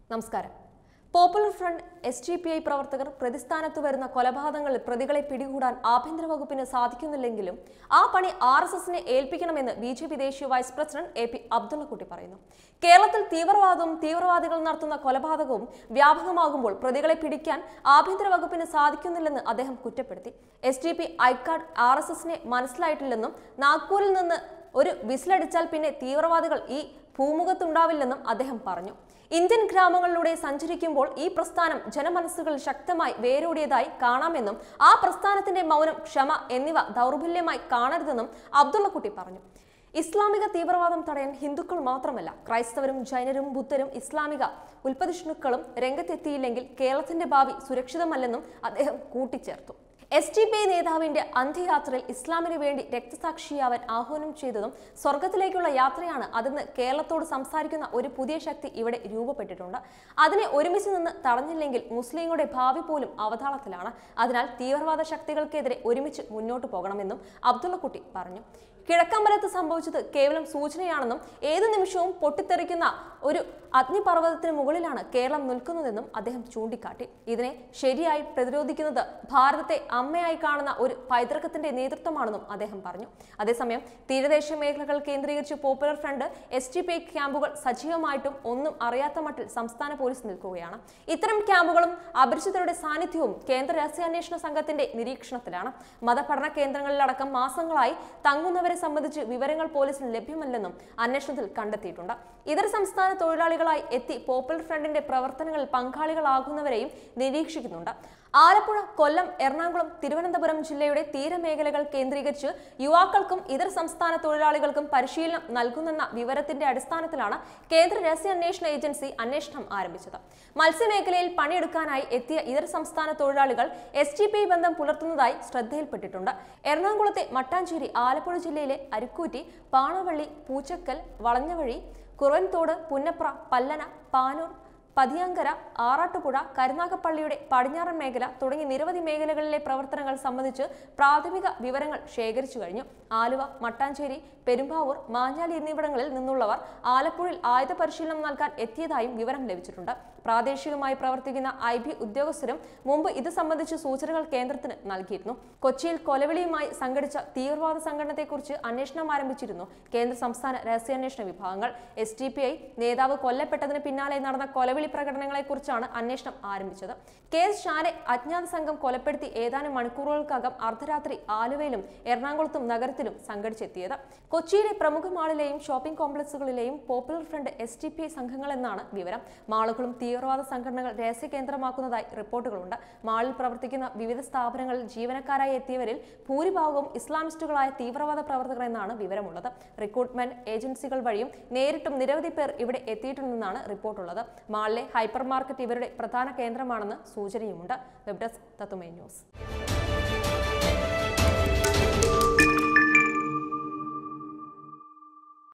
നമസ്കാരം popular front S T P I പ്രവർത്തകർ പ്രതിസ്ഥാനത്ത് വരുന്ന കൊലപാതകങ്ങളിൽ പ്രതികളെ പിടികൂടാൻ ആഭ്യന്തര വകുപ്പിന് സാധിക്കുന്നില്ലെങ്കിലും ആ പണി ആർ എസ് എസിനെ ഏൽപ്പിക്കണമെന്ന് ബി ജെ പി ദേശീയ vice president A P Abdullakutty പറയുന്നു കേരളത്തിൽ തീവ്രവാദവും തീവ്രവാദികൾ നടത്തുന്ന കൊലപാതകവും വ്യാപകമാകുമ്പോൾ പ്രതികളെ പിടിക്കാൻ ആഭ്യന്തര വകുപ്പിന് സാധിക്കുന്നില്ലെന്ന് അദ്ദേഹം കുറ്റപ്പെടുത്തി എസ് ടി പി ഐക്കാർഡ് ആർ എസ് എസിനെ മനസ്സിലായിട്ടില്ലെന്നും നാഗ്പൂരിൽ നിന്ന് ഒരു വിസിലടിച്ചാൽ പിന്നെ തീവ്രവാദികൾ ഈ ഭൂമുഖത്തുണ്ടാവില്ലെന്നും അദ്ദേഹം പറഞ്ഞു ഇന്ത്യൻ ഗ്രാമങ്ങളിലൂടെ സഞ്ചരിക്കുമ്പോൾ ഈ പ്രസ്ഥാനം ജനമനസ്സുകളിൽ ശക്തമായി വേരൂടിയതായി കാണാമെന്നും ആ പ്രസ്ഥാനത്തിന്റെ മൗനം ക്ഷമ എന്നിവ ദൗർബല്യമായി കാണരുതെന്നും അബ്ദുള്ളക്കുട്ടി പറഞ്ഞു ഇസ്ലാമിക തീവ്രവാദം തടയാൻ ഹിന്ദുക്കൾ മാത്രമല്ല ക്രൈസ്തവരും ജൈനരും ബുദ്ധരും ഇസ്ലാമിക ഉൽപ്പതിഷ്ണുക്കളും രംഗത്തെത്തിയില്ലെങ്കിൽ കേരളത്തിന്റെ ഭാവി സുരക്ഷിതമല്ലെന്നും അദ്ദേഹം കൂട്ടിച്ചേർത്തു എസ് ടി പി ഐ നേതാവിന്റെ അന്ത്യയാത്രയിൽ ഇസ്ലാമിന് വേണ്ടി രക്തസാക്ഷിയാവാൻ ആഹ്വാനം ചെയ്തതും സ്വർഗത്തിലേക്കുള്ള യാത്രയാണ് അതെന്ന് കേരളത്തോട് സംസാരിക്കുന്ന ഒരു പുതിയ ശക്തി ഇവിടെ രൂപപ്പെട്ടിട്ടുണ്ട് അതിനെ ഒരുമിച്ച് നിന്ന് തടഞ്ഞില്ലെങ്കിൽ മുസ്ലിങ്ങളുടെ ഭാവി പോലും അവതാളത്തിലാണ് അതിനാൽ തീവ്രവാദ ശക്തികൾക്കെതിരെ ഒരുമിച്ച് മുന്നോട്ട് പോകണമെന്നും അബ്ദുള്ളക്കുട്ടി പറഞ്ഞു കിഴക്കമ്പലത്ത് സംഭവിച്ചത് കേവലം സൂചനയാണെന്നും ഏതു നിമിഷവും പൊട്ടിത്തെറിക്കുന്ന ഒരു അഗ്നിപർവ്വതത്തിന് മുകളിലാണ് കേരളം നിൽക്കുന്നതെന്നും അദ്ദേഹം ചൂണ്ടിക്കാട്ടി ഇതിനെ ശരിയായി പ്രതിരോധിക്കുന്നത് ഭാരതത്തെ അമ്മയായി കാണുന്ന ഒരു പൈതൃകത്തിന്റെ നേതൃത്വമാണെന്നും അദ്ദേഹം പറഞ്ഞു അതേസമയം തീരദേശ മേഖലകൾ കേന്ദ്രീകരിച്ച് popular front S T P I ക്യാമ്പുകൾ സജീവമായിട്ടും ഒന്നും അറിയാത്ത മട്ടിൽ സംസ്ഥാന പോലീസ് നിൽക്കുകയാണ് ഇത്തരം ക്യാമ്പുകളും അപരിചിതരുടെ സാന്നിധ്യവും കേന്ദ്ര രഹസ്യാന്വേഷണ സംഘത്തിന്റെ നിരീക്ഷണത്തിലാണ് മതപഠന കേന്ദ്രങ്ങളിലടക്കം മാസങ്ങളായി തങ്ങുന്നവരെ സംബന്ധിച്ച് വിവരങ്ങൾ പോലീസിന് ലഭ്യമല്ലെന്നും അന്വേഷണത്തിൽ കണ്ടെത്തിയിട്ടുണ്ട് ഇതര സംസ്ഥാന തൊഴിലാളികളായി എത്തി പോപ്പുലർ ഫ്രണ്ടിന്റെ പ്രവർത്തനങ്ങളിൽ പങ്കാളികളാകുന്നവരെയും നിരീക്ഷിക്കുന്നുണ്ട് ആലപ്പുഴ കൊല്ലം എറണാകുളം തിരുവനന്തപുരം ജില്ലയുടെ തീരമേഖലകൾ കേന്ദ്രീകരിച്ച് യുവാക്കൾക്കും ഇതര സംസ്ഥാന തൊഴിലാളികൾക്കും പരിശീലനം നൽകുന്നെന്ന വിവരത്തിന്റെ അടിസ്ഥാനത്തിലാണ് കേന്ദ്ര രഹസ്യാന്വേഷണ ഏജൻസി അന്വേഷണം ആരംഭിച്ചത് മത്സ്യമേഖലയിൽ പണിയെടുക്കാനായി എത്തിയ ഇതര സംസ്ഥാന തൊഴിലാളികൾ എസ് ടി പി ബന്ധം പുലർത്തുന്നതായി ശ്രദ്ധയിൽപ്പെട്ടിട്ടുണ്ട് എറണാകുളത്തെ മട്ടാഞ്ചേരി ആലപ്പുഴ ജില്ലയിലെ അരുക്കൂറ്റി പാണവള്ളി പൂച്ചക്കൽ വളഞ്ഞവഴി കുറവൻതോട് പുന്നപ്ര പല്ലന പാനൂർ പതിയങ്കര ആറാട്ടുപുഴ കരുനാഗപ്പള്ളിയുടെ പടിഞ്ഞാറൻ മേഖല തുടങ്ങി നിരവധി മേഖലകളിലെ പ്രവർത്തനങ്ങൾ സംബന്ധിച്ച് പ്രാഥമിക വിവരങ്ങൾ ശേഖരിച്ചു കഴിഞ്ഞു ആലുവ മട്ടാഞ്ചേരി പെരുമ്പാവൂർ മാഞ്ഞാലി എന്നിവിടങ്ങളിൽ നിന്നുള്ളവർ ആലപ്പുഴയിൽ ആയുധ പരിശീലനം നൽകാൻ എത്തിയതായും വിവരം ലഭിച്ചിട്ടുണ്ട് പ്രാദേശികമായി പ്രവർത്തിക്കുന്ന ഐ ബി ഉദ്യോഗസ്ഥരും മുമ്പ് ഇത് സംബന്ധിച്ച് സൂചനകൾ കേന്ദ്രത്തിന് നൽകിയിരുന്നു കൊച്ചിയിൽ കൊലവിളിയുമായി സംഘടിച്ച തീവ്രവാദ സംഘടനത്തെക്കുറിച്ച് അന്വേഷണം ആരംഭിച്ചിരുന്നു കേന്ദ്ര സംസ്ഥാന രഹസ്യാന്വേഷണ വിഭാഗങ്ങൾ എസ് ടി പി ഐ നേതാവ് കൊല്ലപ്പെട്ടതിന് പിന്നാലെ നടന്ന കൊലവിളി പ്രകടനങ്ങളെക്കുറിച്ചാണ് അന്വേഷണം ആരംഭിച്ചത് കെ എസ് ഷാനെ അജ്ഞാത സംഘം കൊലപ്പെടുത്തി ഏതാനും മണിക്കൂറുകൾക്കകം അർദ്ധരാത്രി ആലുവയിലും എറണാകുളത്തും നഗരത്തിലും സംഘടിച്ചെത്തിയത് കൊച്ചിയിലെ പ്രമുഖ മാളിലെയും ഷോപ്പിംഗ് കോംപ്ലക്സുകളിലെയും Popular front S T P I സംഘങ്ങളെന്നാണ് വിവരം മാളുകളും തീവ്രവാദ സംഘടനകൾ രഹസ്യ കേന്ദ്രമാക്കുന്നതായി റിപ്പോർട്ടുകളുണ്ട് മാളിൽ പ്രവർത്തിക്കുന്ന വിവിധ സ്ഥാപനങ്ങളിൽ ജീവനക്കാരായി എത്തിയവരിൽ ഭൂരിഭാഗവും ഇസ്ലാമിസ്റ്റുകളായ തീവ്രവാദ പ്രവർത്തകർ എന്നാണ് വിവരമുള്ളത് റിക്രൂട്ട്മെന്റ് ഏജൻസികൾ വഴിയും നേരിട്ടും നിരവധി പേർ ഇവിടെ എത്തിയിട്ടുണ്ടെന്നാണ് റിപ്പോർട്ടുള്ളത് മാളിലെ ഹൈപ്പർ മാർക്കറ്റ് ഇവരുടെ പ്രധാന കേന്ദ്രമാണെന്ന് സൂചനയുമുണ്ട് വെബ് ഡെസ്ക് തത്തുമൈ ന്യൂസ്